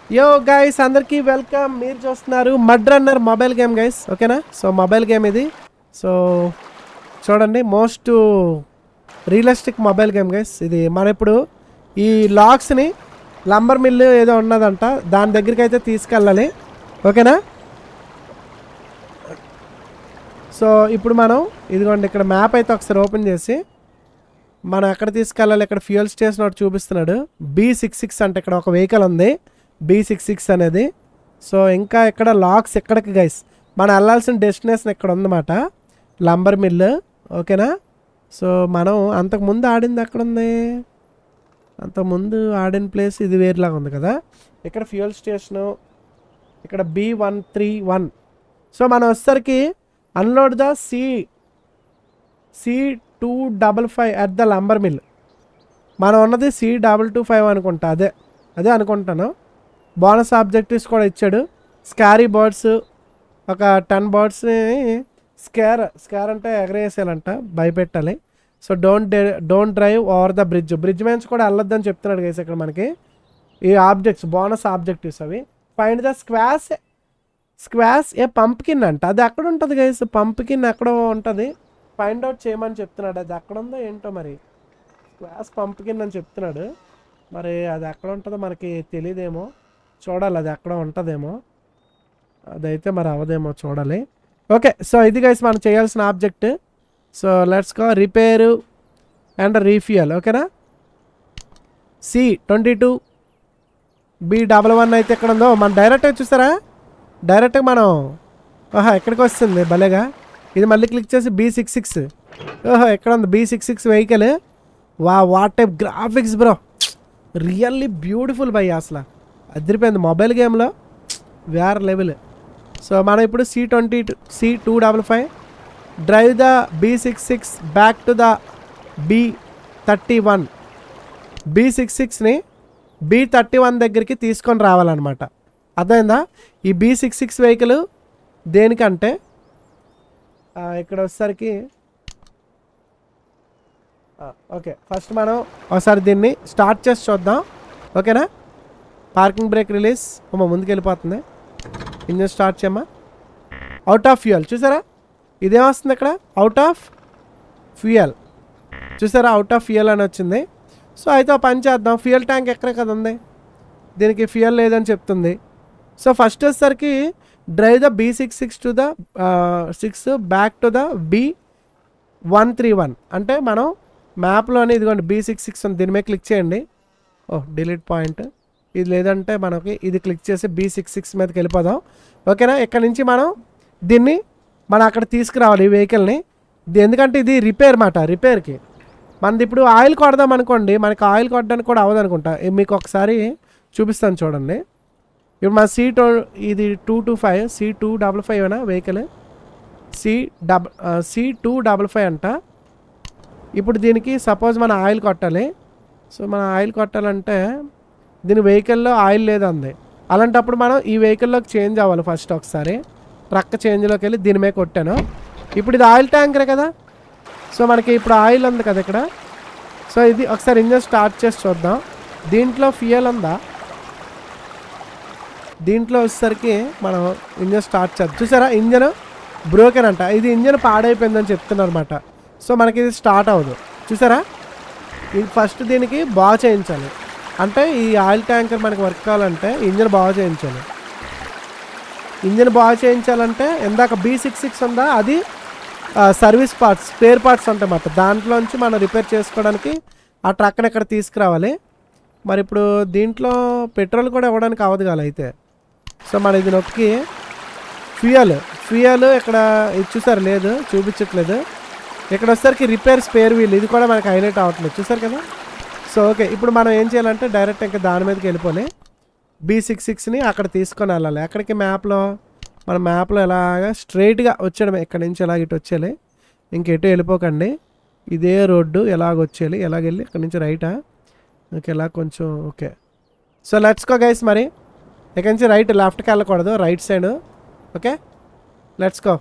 యో గైస్ అందరికీ వెల్కమ్ మీరు చూస్తున్నారు mud runner mobile game guys ఓకేనా సో మొబైల్ గేమ్ ఇది సో చూడండి most realistic mobile game guys ఇది మనం ఇప్పుడు ఈ లాక్స్ని లంబర్ మిల్లు ఏదో ఉన్నదంట దాని దగ్గరికి అయితే తీసుకెళ్ళాలి ఓకేనా సో ఇప్పుడు మనం ఇదిగోండి ఇక్కడ మ్యాప్ అయితే ఒకసారి ఓపెన్ చేసి మనం ఎక్కడ తీసుకెళ్ళాలి ఇక్కడ ఫ్యూయల్ స్టేషన్ ఒకటి చూపిస్తున్నాడు బీ సిక్స్ సిక్స్ అంటే ఇక్కడ ఒక వెహికల్ ఉంది బీ సిక్స్ సిక్స్ అనేది సో ఇంకా ఇక్కడ లాక్స్ ఎక్కడికి గైస్ మనం వెళ్ళాల్సిన డెస్టినేషన్ ఇక్కడ ఉందన్నమాట లంబర్ మిల్ ఓకేనా సో మనం అంతకుముందు ఆడింది ఎక్కడ ఉంది అంతకుముందు ఆడిన ప్లేస్ ఇది వేరేలాగా ఉంది కదా ఇక్కడ ఫ్యూయల్ స్టేషను ఇక్కడ B one three one so మనం వచ్చేసరికి unload the C C two double five at the lumber mill మనం ఉన్నది సి డబల్ టూ ఫైవ్ అనుకుంటా అదే అదే అనుకుంటాను బోనస్ ఆబ్జెక్టివ్స్ కూడా ఇచ్చాడు స్కారీ బర్డ్స్ ఒక టెన్ బర్డ్స్ని స్కేర్ స్కేర్ అంటే ఎగరేసేయాలంట భయపెట్టాలి so don't don't drive over the bridge bridge నుంచి కూడా వెళ్ళొద్దని చెప్తున్నాడు గైస్ ఇక్కడ మనకి ఈ ఆబ్జెక్ట్స్ బోనస్ ఆబ్జెక్టివ్స్ అవి find the squash squash a pumpkin అంట అది ఎక్కడ ఉంటుంది గైస్ పంప్కిన్ ఎక్కడో ఉంటుంది ఫైండ్ అవుట్ చేయమని చెప్తున్నాడు అది ఎక్కడ ఉందో ఏంటో మరి స్క్వాస్ పంప్కిన్ అని చెప్తున్నాడు మరి అది ఎక్కడ ఉంటుందో మనకి తెలియదేమో చూడాలి అది ఎక్కడ ఉంటుందేమో అదైతే మరి అవదేమో చూడాలి ఓకే సో ఇది గైస్ మనం చేయాల్సిన object so let's go repair and refill ఓకేనా C twenty two B double one అయితే ఎక్కడ ఉందో మనం డైరెక్ట్గా చూస్తారా డైరెక్ట్గా మనం ఓహో ఎక్కడికి వస్తుంది భలేగా ఇది మళ్ళీ క్లిక్ చేసి బీ సిక్స్ సిక్స్ ఓహో ఎక్కడ ఉంది బీ సిక్స్ సిక్స్ వెహికల్ వా what type graphics bro really beautiful బై అసలు అదిరిపోయింది మొబైల్ గేమ్లో వేరే లెవెల్ సో మనం ఇప్పుడు C twenty two C two double five drive the B six six back to the B thirty one B six సిక్స్ని B thirty one దగ్గరికి తీసుకొని రావాలన్నమాట అర్థమైందా ఈ బీ సిక్స్ సిక్స్ వెహికల్ దేనికంటే ఆ, ఇక్కడ వచ్చేసరికి ఆ, ఓకే ఫస్ట్ మనం ఒకసారి దీన్ని స్టార్ట్ చేసి చూద్దాం ఓకేనా పార్కింగ్ బ్రేక్ రిలీజ్ అమ్మ ముందుకు వెళ్ళిపోతుంది ఇంజన్ స్టార్ట్ చేయమ్మా అవుట్ ఆఫ్ ఫ్యూయల్ చూసారా ఇదేమొస్తుంది ఇక్కడ అవుట్ ఆఫ్ ఫ్యూయల్ చూసారా అవుట్ ఆఫ్ ఫ్యూయల్ అని వచ్చింది సో అయితే ఒక పని చేద్దాం ఫ్యూయల్ ట్యాంక్ ఎక్కడ కదా ఉంది దీనికి ఫ్యూయల్ లేదని చెప్తుంది సో ఫస్ట్ వచ్చేసరికి drive the B six six to the six back to the B one three one అంటే మనం మ్యాప్లోనే ఇదిగోండి బీ సిక్స్ సిక్స్ ఉంది దీని మీద క్లిక్ చేయండి ఓ డిలీట్ పాయింట్ ఇది లేదంటే మనకి ఇది క్లిక్ చేసి బీ సిక్స్ సిక్స్ మీదకి వెళ్ళిపోదాం ఓకేనా ఇక్కడ నుంచి మనం దీన్ని మనం అక్కడ తీసుకురావాలి ఈ వెహికల్ని ఇది ఎందుకంటే ఇది రిపేర్ మాట రిపేర్కి మనది ఇప్పుడు ఆయిల్ కొడదాం అనుకోండి మనకి ఆయిల్ కొట్టడానికి కూడా అవ్వదు అనుకుంటా ఇది మీకు ఒకసారి చూపిస్తాను చూడండి ఇప్పుడు మన సి టూ ఇది two two five C two double five అయినా వెహికల్ సి డబ్ సి టూ డబల్ ఫైవ్ అంట ఇప్పుడు దీనికి సపోజ్ మన ఆయిల్ కొట్టాలి సో మన ఆయిల్ కొట్టాలంటే దీని వెహికల్లో ఆయిల్ లేదంది అలాంటప్పుడు మనం ఈ వెహికల్లోకి చేంజ్ అవ్వాలి ఫస్ట్ ఒకసారి ట్రక్ చేంజ్లోకి వెళ్ళి దీని మీద కొట్టాను ఇప్పుడు ఇది ఆయిల్ ట్యాంకరే కదా సో మనకి ఇప్పుడు ఆయిల్ ఉంది కదా ఇక్కడ సో ఇది ఒకసారి ఇంజన్ స్టార్ట్ చేసి చూద్దాం దీంట్లో ఫ్యూయల్ ఉందా దీంట్లో వచ్చేసరికి మనం ఇంజన్ స్టార్ట్ చేద్దాం చూసారా ఇంజన్ బ్రోకెన్ అంట ఇది ఇంజన్ పాడైపోయిందని చెప్తున్నారు అనమాట సో మనకి ఇది స్టార్ట్ అవ్వదు చూసారా ఇది ఫస్ట్ దీనికి బాగా చేయించాలి అంటే ఈ ఆయిల్ ట్యాంకర్ మనకి వర్క్ కావాలంటే ఇంజన్ బాగా చేయించాలి ఇంజన్ బాగా చేయించాలంటే ఇందాక బీ సిక్స్ సిక్స్ ఉందా అది ఆ, సర్వీస్ పార్ట్స్ స్పేర్ పార్ట్స్ ఉంటాయి మాట దాంట్లోంచి మనం రిపేర్ చేసుకోవడానికి ఆ ట్రక్ని ఇక్కడ తీసుకురావాలి మరి ఇప్పుడు దీంట్లో పెట్రోల్ కూడా ఇవ్వడానికి అవ్వదు కాదు అయితే సో మన ఇది నొక్కి ఫ్యూయల్ ఫ్యూయల్ ఇక్కడ ఇది చూసారు లేదు చూపించట్లేదు ఇక్కడ వచ్చేసరికి రిపేర్ స్పేర్ వీల్ ఇది కూడా మనకి హైలైట్ అవ్వట్లేదు చూసారు కదా సో ఓకే ఇప్పుడు మనం ఏం చేయాలంటే డైరెక్ట్ ఇంకా దాని మీదకి వెళ్ళిపోలే బీ సిక్స్ సిక్స్ని అక్కడ తీసుకొని వెళ్ళాలి అక్కడికి మ్యాప్లో మన మ్యాప్లో ఎలాగా స్ట్రైట్గా వచ్చేయడమే ఇక్కడ నుంచి ఎలాగ ఇటు వచ్చేయాలి ఇంకెటు వెళ్ళిపోకండి ఇదే రోడ్డు ఎలాగ వచ్చేయాలి ఎలాగెళ్ళి ఇక్కడ నుంచి రైటా ఓకే ఇలా కొంచెం okay so let's go guys మరి ఇక్కడ నుంచి రైట్ లెఫ్ట్కి వెళ్ళకూడదు right side okay let's go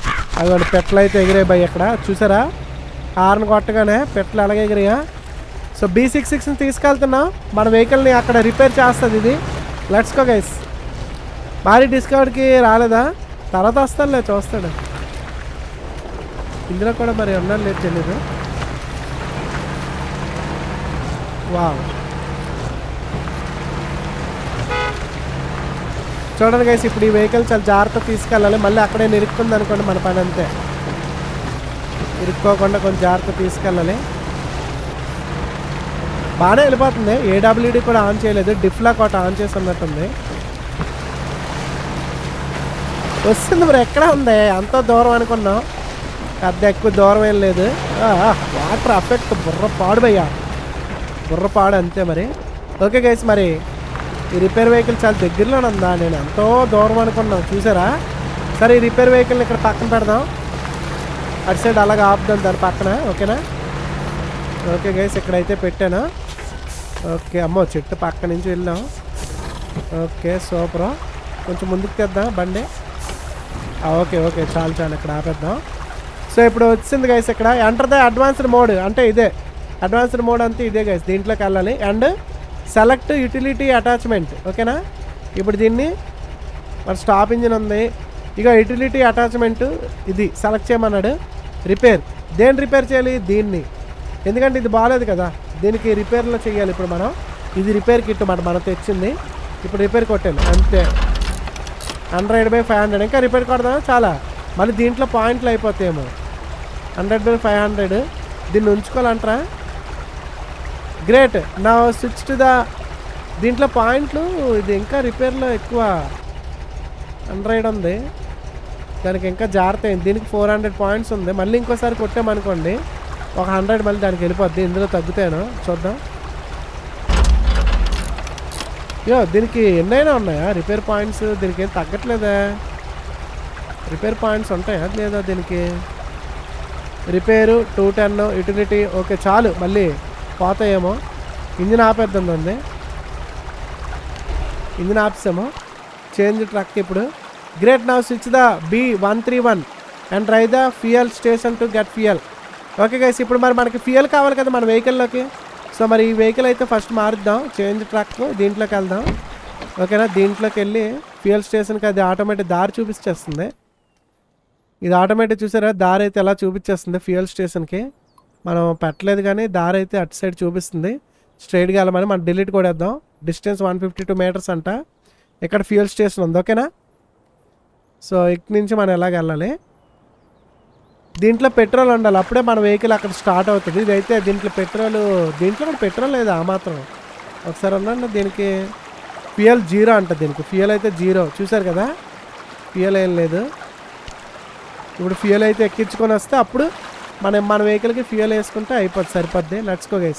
అదిగోండి పెట్లు అయితే ఎగిరాయి బై ఇక్కడ చూసారా హార్న్ కొట్టగానే పెట్లు ఎలాగ ఎగిరాయా సో బీ సిక్స్ సిక్స్ని తీసుకెళ్తున్నాం మన వెహికల్ని అక్కడ రిపేర్ చేస్తుంది ఇది లెట్స్ కో గైస్ భారీ డిస్కౌంట్కి రాలేదా తర్వాత వస్తానులే చూస్తాడు ఇందులో కూడా మరి ఉన్నాను లేదు తెలియదు వావ్ చూడండి గైస్ ఇప్పుడు ఈ వెహికల్ చాలా జాగ్రత్త తీసుకెళ్ళాలి మళ్ళీ అక్కడే నిరుక్కుంది అనుకోండి మన పని అంతే ఇరుక్కోకుండా కొంచెం జాగ్రత్త తీసుకెళ్ళాలి బాగానే వెళ్ళిపోతుంది ఏడబ్ల్యూడి కూడా ఆన్ చేయలేదు డిఫ్లా కోట ఆన్ చేసి ఉన్నట్టుంది వస్తుంది మరి ఎక్కడ ఉంది అంత దూరం అనుకున్నాం పెద్ద ఎక్కువ దూరం ఏం లేదు వాటర్ అఫెక్ట్ బుర్ర పాడు భయ్యా బుర్ర పాడు అంతే మరి ఓకే గైస్ మరి ఈ రిపేర్ వెహికల్ చాలా దగ్గరలోనే ఉందా నేను ఎంతో దూరం అనుకున్నాం చూసారా సరే ఈ రిపేర్ వెహికల్ని ఇక్కడ పక్కన పెడదాం అటు సైడ్ అలాగ ఆపుదాం దాని పక్కన ఓకేనా ఓకే గైస్ ఇక్కడైతే పెట్టాను ఓకే అమ్మో చెట్టు పక్క నుంచి వెళ్ళాం ఓకే సూపర్ కొంచెం ముందుకు తెద్దాం బండి ఆ, ఓకే ఓకే చాలు చాలు ఇక్కడ ఆపేద్దాం సో ఇప్పుడు వచ్చింది గైస్ ఇక్కడ ఎంటర్ ద అడ్వాన్స్డ్ మోడ్ అంటే ఇదే అడ్వాన్స్డ్ మోడ్ అంతా ఇదే గైస్ దీంట్లోకి వెళ్ళాలి అండ్ సెలెక్ట్ యూటిలిటీ అటాచ్మెంట్ ఓకేనా ఇప్పుడు దీన్ని మన స్టాప్ ఇంజిన్ ఉంది ఇక యూటిలిటీ అటాచ్మెంట్ ఇది సెలెక్ట్ చేయమన్నాడు రిపేర్ దేని రిపేర్ చేయాలి దీన్ని ఎందుకంటే ఇది బాగాలేదు కదా దీనికి రిపేర్లో చేయాలి ఇప్పుడు మనం ఇది రిపేర్ కిట్ మాట మనం తెచ్చింది ఇప్పుడు రిపేర్ కొట్టాను అంతే హండ్రెడ్ బై ఫైవ్ హండ్రెడ్ ఇంకా రిపేర్ కొడదాం చాలా మళ్ళీ దీంట్లో పాయింట్లు అయిపోతాయేమో హండ్రెడ్ బై ఫైవ్ హండ్రెడ్ దీన్ని ఉంచుకోవాలంటారా గ్రేట్ నా స్విచ్ టు ద దీంట్లో పాయింట్లు ఇది ఇంకా రిపేర్లో ఎక్కువ హండ్రెడ్ ఉంది దానికి ఇంకా జాగ్రత్త అయింది దీనికి ఫోర్ హండ్రెడ్ పాయింట్స్ ఉంది మళ్ళీ ఇంకోసారి కొట్టామనుకోండి ఒక హండ్రెడ్ మళ్ళీ దానికి వెళ్ళిపోద్ది ఇందులో తగ్గుతాను చూద్దాం యో దీనికి ఎన్నైనా ఉన్నాయా రిపేర్ పాయింట్స్ దీనికి ఏం తగ్గట్లేదా రిపేర్ పాయింట్స్ ఉంటాయా లేదా దీనికి repair two ten utility okay చాలు మళ్ళీ పోతాయేమో ఇంజిన్ ఆపేద్దాం ఉంది ఇంజిన్ ఆపేసాము చేంజ్ ట్రక్ ఇప్పుడు great now switch the B one three one and drive the fuel station to get fuel okay guys ఇప్పుడు మరి మనకి ఫ్యూయల్ కావాలి కదా మన వెహికల్లోకి సో మరి ఈ వెహికల్ అయితే ఫస్ట్ మారుద్దాం చేంజ్ ట్రక్ దీంట్లోకి వెళ్దాం ఓకేనా దీంట్లోకి వెళ్ళి ఫ్యూయల్ స్టేషన్కి అది ఆటోమేటిక్ దారి చూపించేస్తుంది ఇది ఆటోమేటిక్ చూసారా దారి అయితే ఎలా చూపించేస్తుంది ఫ్యూయల్ స్టేషన్కి మనం పెట్టలేదు కానీ దారి అయితే అటు సైడ్ చూపిస్తుంది స్ట్రైట్గా వెళ్ళమని మనం డిలీట్ కూడా వేద్దాం distance one fifty two meters అంట ఇక్కడ ఫ్యూయల్ స్టేషన్ ఉంది ఓకేనా సో ఇక్కడి నుంచి మనం ఎలాగ వెళ్ళాలి దీంట్లో పెట్రోల్ ఉండాలి అప్పుడే మన వెహికల్ అక్కడ స్టార్ట్ అవుతుంది ఇదైతే దీంట్లో పెట్రోల్ దీంట్లో కూడా పెట్రోల్ లేదు ఆ మాత్రం ఒకసారి ఉండండి దీనికి ఫ్యూయల్ జీరో అంట దీనికి ఫ్యూయల్ అయితే జీరో చూసారు కదా ఫ్యూయల్ ఏం లేదు ఇప్పుడు ఫ్యూయల్ అయితే ఎక్కించుకొని వస్తే అప్పుడు మనం మన వెహికల్కి ఫ్యూయల్ వేసుకుంటే అయిపోద్ది సరిపోద్ది నడుచుకో గైస్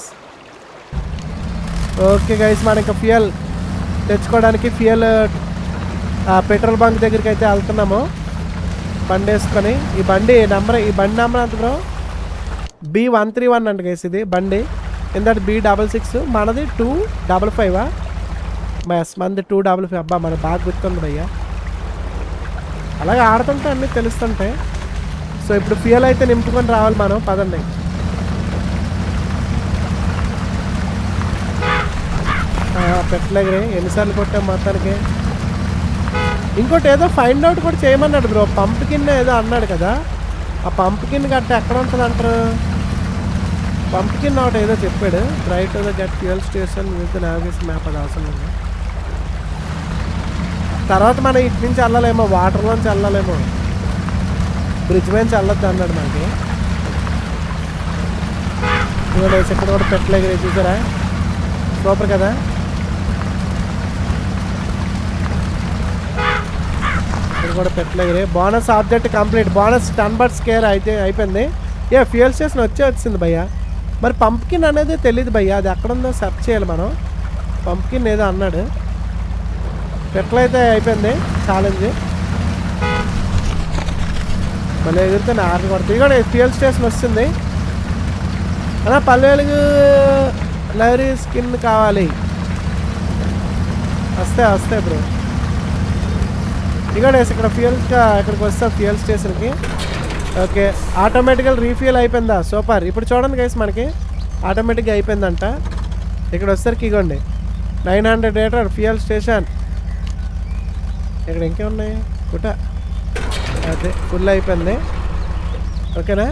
ఓకే గైస్ మన ఇంకా ఫ్యూయల్ తెచ్చుకోవడానికి ఫ్యూయల్ పెట్రోల్ బంక్ దగ్గరికి అయితే వెళ్తున్నాము బండి వేసుకొని ఈ బండి నెంబర్ ఈ బండి నెంబర్ అంత bro B one three one అంట గైస్ ఇది బండి ఎందుకంటే బి డబల్ సిక్స్ మనది టూ డబల్ ఫైవా మస్ మనది టూ డబల్ ఫైవ్ అబ్బా మనకు బాగా గుర్తుంది భయ్యా అలాగే ఆడుతుంటే అన్నీ తెలుస్తుంటాయి సో ఇప్పుడు ఫ్యూయల్ అయితే నింపుకొని రావాలి మనం పదండి ఆ, పెట్టలేగరే ఎన్నిసార్లు కొట్టాం మొత్తానికి ఇంకోటి ఏదో ఫైండ్ అవుట్ కూడా చేయమన్నాడు బ్రో పంప్ కింద ఏదో అన్నాడు కదా ఆ పంప్ కింద గట్ట ఎక్కడ ఉంటుంది అంటారు పంప్ కింద ఒకటి ఏదో చెప్పాడు right the get fuel station with navigation map అది అవసరం లేదు తర్వాత మనం ఇటు నుంచి వెళ్ళలేమో వాటర్లోంచి వెళ్ళలేమో బ్రిడ్జ్ మీద వెళ్ళొద్దు అన్నాడు మనకి ఇదిగోండి ఇక్కడ కూడా పెట్టలేదు చూసారా సూపర్ కదా ఇక్కడ కూడా పెట్టలేదు bonus object complete bonus ten birds scare అయితే అయిపోయింది ఏ ఫ్యూయల్ స్టేషన్ వచ్చే వచ్చింది భయ్య మరి పంప్కిన్ అనేది తెలియదు భయ్య అది ఎక్కడ ఉందో సెర్చ్ చేయాలి మనం పంప్కిన్ ఏదో అన్నాడు పెట్టలైతే అయిపోయింది ఛాలెంజ్ మళ్ళీ ఎగిరితే ఆరు కొడుతుంది ఇదిగోండి ఫ్యూయల్ స్టేషన్ వస్తుంది అలా పల్లెలకు లైరీ స్కిన్ కావాలి వస్తాయి వస్తాయి బ్రో ఇక్కడ ఇక్కడ ఫ్యూయల్ ఇక్కడికి వస్తాం ఫ్యూయల్ స్టేషన్కి ఓకే ఆటోమేటికల్ రీఫ్యూయల్ అయిపోయిందా సూపర్ ఇప్పుడు చూడండి గైస్ మనకి ఆటోమేటిక్గా అయిపోయిందంట ఇక్కడ వచ్చేసరికి ఇగోండి nine hundred litre fuel station ఇక్కడ ఇంకే ఉన్నాయి కుట అదే ఫుల్ అయిపోయింది ఓకేనా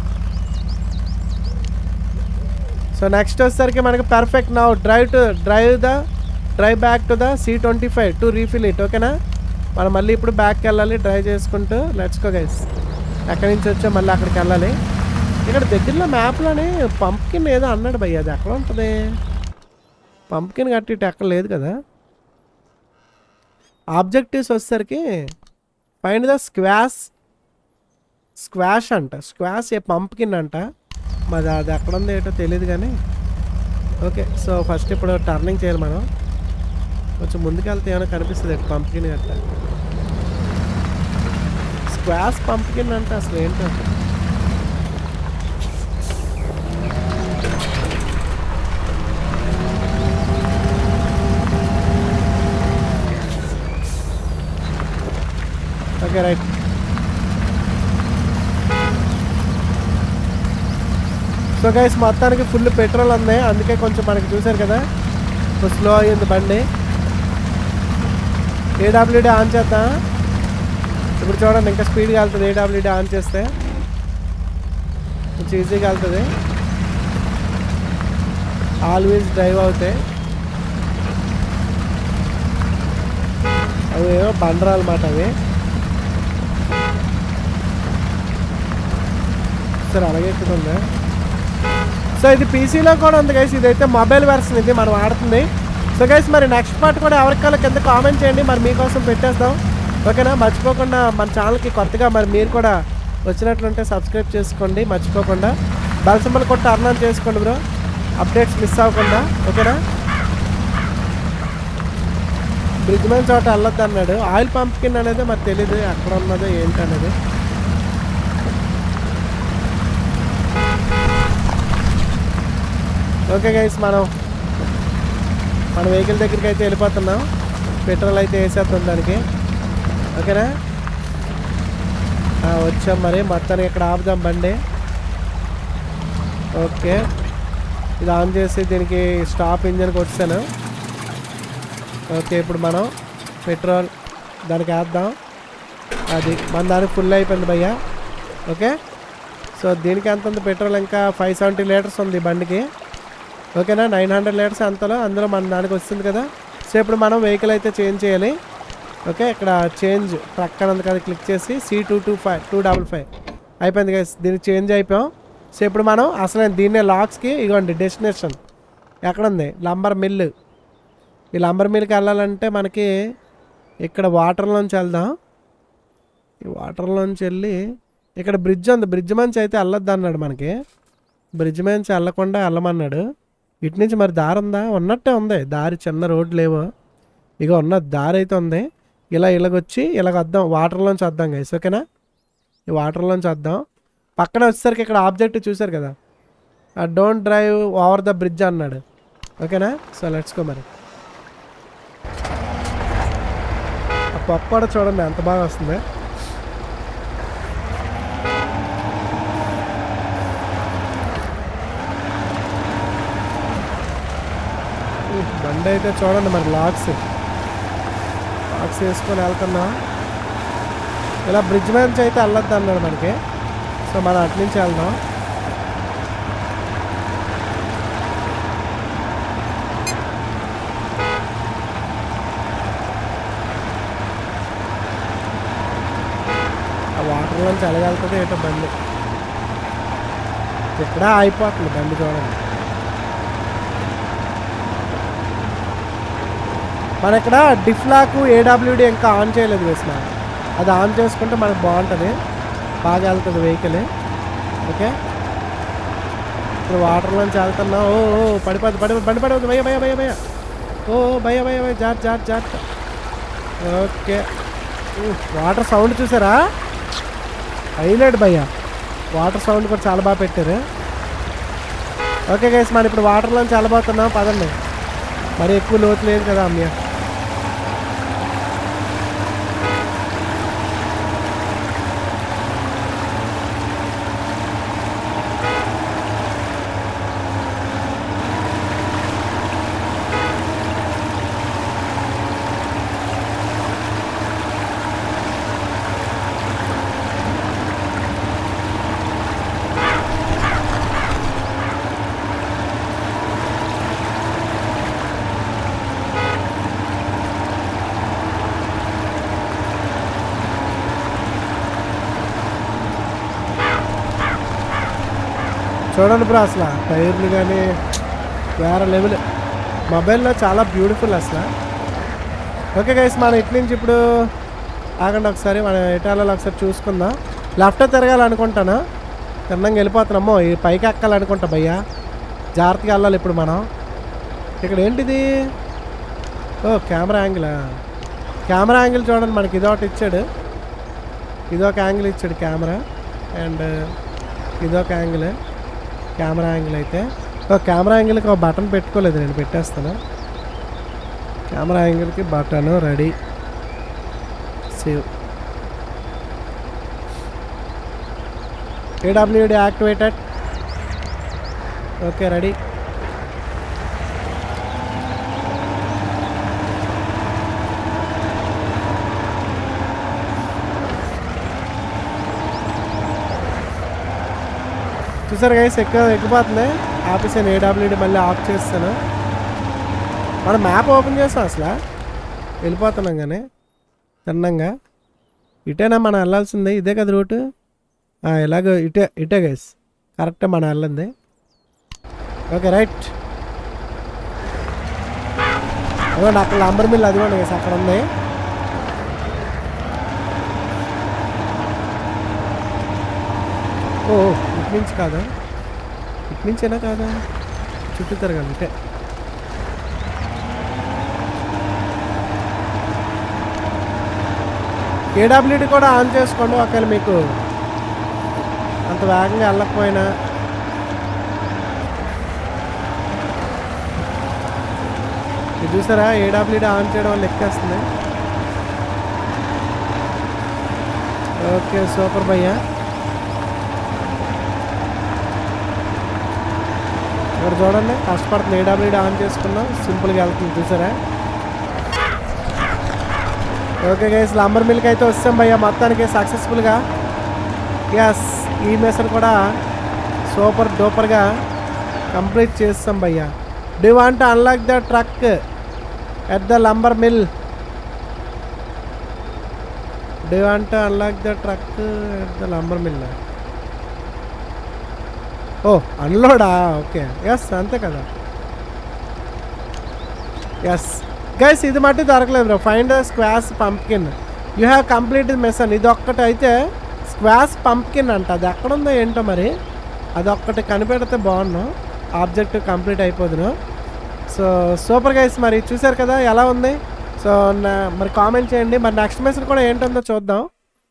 సో నెక్స్ట్ వచ్చేసరికి మనకి perfect now drive to drive the drive back to the C twenty five to refill it ఓకేనా మనం మళ్ళీ ఇప్పుడు బ్యాక్కి వెళ్ళాలి డ్రైవ్ చేసుకుంటూ లెట్స్ గో గైస్ ఎక్కడి నుంచి వచ్చా మళ్ళీ అక్కడికి వెళ్ళాలి ఇక్కడ దగ్గరలో మ్యాప్లోనే పంప్కిన్ ఏదో అన్నాడు భయ్య అది ఎక్కడ ఉంటుంది పంప్కిన్ కట్టి ఇటు ఎక్కడ లేదు కదా ఆబ్జెక్టివ్స్ వచ్చేసరికి ఫైండ్ ద స్క్వాష్ స్క్వాష్ అంట స్క్వాష్ ఏ పంప్కిన్ అంట మరి అది ఎక్కడ ఉంది ఏంటో తెలియదు కానీ ఓకే సో ఫస్ట్ ఇప్పుడు టర్నింగ్ చేయాలి మనం కొంచెం ముందుకెళ్తే ఏమైనా కనిపిస్తుంది పంప్కిన్ గట్ట స్క్వాష్ పంప్కిన్ అంటే అసలు ఏంటో ఓకే రైట్ సో గైస్ మొత్తానికి ఫుల్ పెట్రోల్ ఉంది అందుకే కొంచెం మనకి చూసారు కదా స్లో అయ్యింది బండి ఏడబ్ల్యూడి ఆన్ చేద్దాం ఇప్పుడు చూడండి ఇంకా స్పీడ్గా వెళ్తుంది ఏడబ్ల్యూడి ఆన్ చేస్తే కొంచెం ఈజీగా వెళ్తుంది ఆల్వేస్ డ్రైవ్ అవుతాయి అవి ఏమో బండరాలు అన్నమాట అవి సరే అలాగే ఎక్కుతుందా సో ఇది పీసీలో కూడా ఉంది గైస్ ఇదైతే మొబైల్ వెర్షన్ ఇది మనం ఆడుతుంది సో గైస్ మరి నెక్స్ట్ పార్ట్ కూడా ఎవరికాల కింద కామెంట్ చేయండి మరి మీకోసం పెట్టేస్తాం ఓకేనా మర్చిపోకుండా మన ఛానల్కి కొత్తగా మరి మీరు కూడా వచ్చినట్లుంటే సబ్స్క్రైబ్ చేసుకోండి మర్చిపోకుండా బెల్ సింబల్ కొట్టి టర్న్ ఆన్ చేసుకోండి బ్రో అప్డేట్స్ మిస్ అవ్వకుండా ఓకేనా బ్రిడ్జ్ మీద చోట వెళ్ళొద్దు అన్నాడు ఆయిల్ పంప్కిన్ అనేది మరి తెలీదు ఎక్కడ ఉన్నదో ఏంటి అనేది ఓకే గైస్ మనం మన వెహికల్ దగ్గరికి అయితే వెళ్ళిపోతున్నాం పెట్రోల్ అయితే వేసేద్దాం దానికి ఓకేనా ఆ, వచ్చాం మరి మొత్తానికి ఇక్కడ ఆపుదాం బండి ఓకే ఇది ఆన్ చేసి దీనికి స్టాప్ ఇంజన్కి వచ్చాను ఓకే ఇప్పుడు మనం పెట్రోల్ దానికి వేద్దాం అది మన దానికి ఫుల్ అయిపోయింది భయ్యా ఓకే సో దీనికి ఎంత ఉంది పెట్రోల్ ఇంకా ఫైవ్ సెవెంటీ లీటర్స్ ఉంది ఈ బండికి ఓకేనా నైన్ హండ్రెడ్ లీటర్స్ అంతలో అందులో మన దానికి వస్తుంది కదా సో ఇప్పుడు మనం వెహికల్ అయితే చేంజ్ చేయాలి ఓకే ఇక్కడ చేంజ్ ట్రక్ అని ఉంది కదా క్లిక్ చేసి C two two five two double five అయిపోయింది కదా దీనికి చేంజ్ అయిపోయాం సో ఇప్పుడు మనం అసలు దీన్నే లాక్స్కి ఇగోండి డెస్టినేషన్ ఎక్కడుంది లంబర్ మిల్లు ఈ లంబర్ మిల్కి వెళ్ళాలంటే మనకి ఇక్కడ వాటర్లోంచి వెళ్దాం ఈ వాటర్లోంచి వెళ్ళి ఇక్కడ బ్రిడ్జ్ ఉంది బ్రిడ్జ్ మంచి అయితే వెళ్ళొద్దు అన్నాడు మనకి బ్రిడ్జ్ మంచి వెళ్ళకుండా వెళ్ళమన్నాడు ఇటు నుంచి మరి దారి ఉందా ఉన్నట్టే ఉంది దారి చిన్న రోడ్ లేవు ఇక ఉన్న దారి అయితే ఉంది ఇలా ఇలాగొచ్చి ఇలాగ వద్దాం వాటర్లోంచి వద్దాం గైస్ ఓకేనా ఈ వాటర్లోంచి వద్దాం పక్కన వచ్చేసరికి ఇక్కడ ఆబ్జెక్ట్ చూశారు కదా don't drive over the bridge అన్నాడు ఓకేనా సో లెట్స్ గో మరి ఆ పప్పు కూడా చూడండి ఎంత బాగా వస్తుంది ఈ బండి అయితే చూడండి మరి లాక్స్ లాక్స్ వేసుకొని వెళ్తున్నాం ఇలా బ్రిడ్జ్ మీద నుంచి అయితే వెళ్ళొద్దు అన్నాడు మనకి సో మనం అటు నుంచి వెళ్దాం ఆ వాటర్లోంచి ఎలాగెళ్తుంది ఏటో బండి ఇక్కడ అయిపోతుంది బండి చూడండి మన ఇక్కడ డిఫ్లాక్ ఏడబ్ల్యూడి ఇంకా ఆన్ చేయలేదు వేసిన అది ఆన్ చేసుకుంటే మనకు బాగుంటుంది బాగా వెళ్తుంది వెహికల్ ఓకే ఇప్పుడు వాటర్లోంచి వెళ్తున్నా ఓ ఓ పడిపోద్ది పడి బండి పడిపోద్ది భయ భయ భయ భయ ఓ ఓ, భయ భయ భయ జాట్ జాట్ జాట్ ఓకే వాటర్ సౌండ్ చూసారా హైలైట్ భయ్య వాటర్ సౌండ్ కూడా చాలా బాగా పెట్టారు ఓకే గైస్ మనం ఇప్పుడు వాటర్లోంచి వెళ్ళబోతున్నాం పదండి మరి ఎక్కువ లోతు లేదు కదా అమ్మయ్య చూడండి బ్రో అసలు టైర్లు కానీ వేరే లెవెల్ మొబైల్లో చాలా బ్యూటిఫుల్ అసలు ఓకే గైస్ మనం ఇటు నుంచి ఇప్పుడు ఆగండి ఒకసారి మనం ఎటాలలో ఒకసారి చూసుకుందాం లెఫ్ట్ తిరగాలనుకుంటాను తిన్నంగా వెళ్ళిపోతున్నామో ఈ పైకి ఎక్కాలనుకుంటా భయ్యా జాగ్రత్తగా వెళ్ళాలి ఇప్పుడు మనం ఇక్కడ ఏంటిది ఓ కెమెరా యాంగిలా కెమెరా యాంగిల్ చూడండి మనకి ఇదొకటి ఇచ్చాడు ఇదొక యాంగిల్ ఇచ్చాడు కెమెరా అండ్ ఇదొక యాంగిల్ కెమెరా యాంగిల్ అయితే ఓ కెమెరా యాంగిల్కి ఒక బటన్ పెట్టుకోలేదు నేను పెట్టేస్తాను కెమెరా యాంగిల్కి button ready save AWD activated okay ready చూసారు గైస్ ఎక్కువ ఎక్కిపోతుంది ఆపేసాను ఏడబ్ల్యూడి మళ్ళీ ఆఫ్ చేస్తాను మనం మ్యాప్ ఓపెన్ చేస్తాం అసలు వెళ్ళిపోతున్నాం కానీ తిన్నంగా ఇటేనా మనం వెళ్ళాల్సిందే ఇదే కదా రూటు ఆ, ఎలాగో ఇటే ఇటే గైస్ కరెక్టే మనం వెళ్ళింది ఓకే రైట్ అదిగోండి అక్కడ లంబర్ మిల్ అదిగోండి గైస్ అక్కడ ఉంది ఓ ఇటు నుంచి కాదా ఇటు నుంచేనా కాదా చుట్టూ తిరగాలి ఇటే ఏడబ్ల్యూడి కూడా ఆన్ చేసుకోండి ఒకవేళ మీకు అంత వేగంగా వెళ్ళకపోయినా ఇది చూసారా ఏడబ్ల్యూడి ఆన్ చేయడం వల్ల ఎక్కేస్తుంది ఓకే సూపర్ భయ్యా ఇక్కడ చూడండి కష్టపడుతుంది ఏడబ్ల్యూడి ఆన్ చేసుకున్నాం సింపుల్గా వెళ్తుంది చూసారా ఓకే గైస్ లంబర్ మిల్క్ అయితే వస్తాం భయ్య మొత్తానికి సక్సెస్ఫుల్గా ఎస్ ఈ మెసర్ కూడా సూపర్ డూపర్గా కంప్లీట్ చేస్తాం భయ్య do want unlock the truck at the lumber mill do want unlock the truck at the lumber mill ఓ అన్లోడా ఓకే ఎస్ అంతే కదా ఎస్ గైస్ ఇది మట్టి దొరకలేదు bro find squash pumpkin you have complete mission ఇది ఒక్కటి అయితే స్క్వాస్ పంప్కిన్ అంట అది ఎక్కడ ఉందో ఏంటో మరి అది ఒక్కటి కనిపెడితే బాగున్నాం ఆబ్జెక్ట్ కంప్లీట్ అయిపోదును సో సూపర్ గైస్ మరి చూసారు కదా ఎలా ఉంది సో నా- మరి కామెంట్ చేయండి మరి నెక్స్ట్ మెసేజ్ కూడా ఏంటుందో చూద్దాం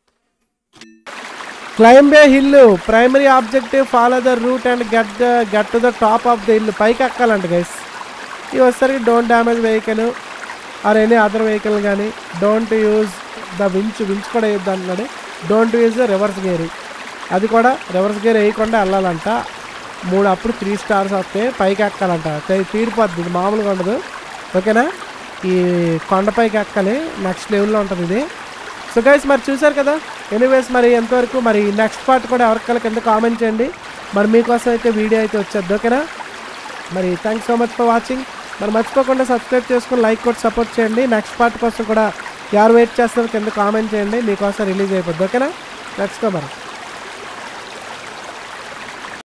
climb a hill primary objective follow the route and get the get to the top of the hill పైకి ఎక్కాలంట గైస్ ఇవి వచ్చేసరికి don't damage vehicle or any other vehicle కానీ don't use the winch winch కూడా వేయద్దు అంటున్నాడు don't use reverse gear అది కూడా రివర్స్ గేర్ వేయకుండా వెళ్ళాలంట మూడు అప్పుడు త్రీ స్టార్స్ వస్తాయి పైకి ఎక్కాలంట తీ- తీరిపోద్ది ఇది మామూలుగా ఉండదు ఓకేనా ఈ కొండపైకి ఎక్కాలి నెక్స్ట్ లెవెల్లో ఉంటుంది ఇది సో గైస్ మరి చూసారు కదా ఎనీవేస్ మరి ఎంతవరకు మరి నెక్స్ట్ పార్ట్ కూడా ఎవరికైనా కింద కామెంట్ చేయండి మరి మీకోసం అయితే వీడియో అయితే వచ్చేది ఓకేనా మరి thanks so much for watching మరి మర్చిపోకుండా సబ్స్క్రైబ్ చేసుకుని లైక్ కొట్టి సపోర్ట్ చేయండి నెక్స్ట్ పార్ట్ కోసం కూడా ఎవరు వెయిట్ చేస్తారో కింద కామెంట్ చేయండి మీకోసం రిలీజ్ అయిపోద్ది ఓకేనా లెట్స్ గో మరి